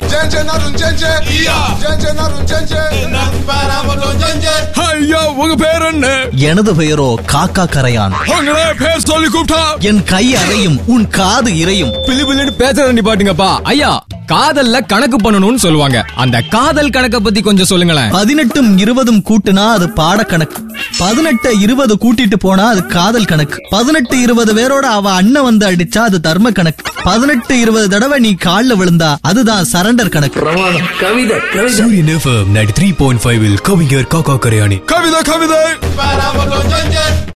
Janje narun janje. Janje narun janje. ஐயா உங்க பேர் என்ன எனது பெயரோ காக்கா கரையான் உங்களே பேர் சொல்லி கூப்பிட்டா என் கை அறையும் உன் காது இறையும் பிளி பிளின்னு பேசுற நிப்பாட்டுங்கப்பா ஐயா காதல்ல கணக்கு பண்ணணும்னு சொல்லுவாங்க அந்த காதல் கணக்க பத்தி கொஞ்சம் சொல்லுங்களேன் பதினெட்டும் இருபதும் கூட்டுனா அது பாட கணக்கு பதினெட்டு இருபது கூட்டிட்டு போனா அது காதல் கணக்கு பதினெட்டு இருபது பேரோட அவ அண்ணன் வந்து அடிச்சா அது தர்ம கணக்கு பதினெட்டு இருபது தடவை நீ கால்ல விழுந்தா அதுதான் சரண்டர் கணக்கு Suryan FM ninety three point five கவிஞர் காக்கா கரையாணி கவிதை கவிதை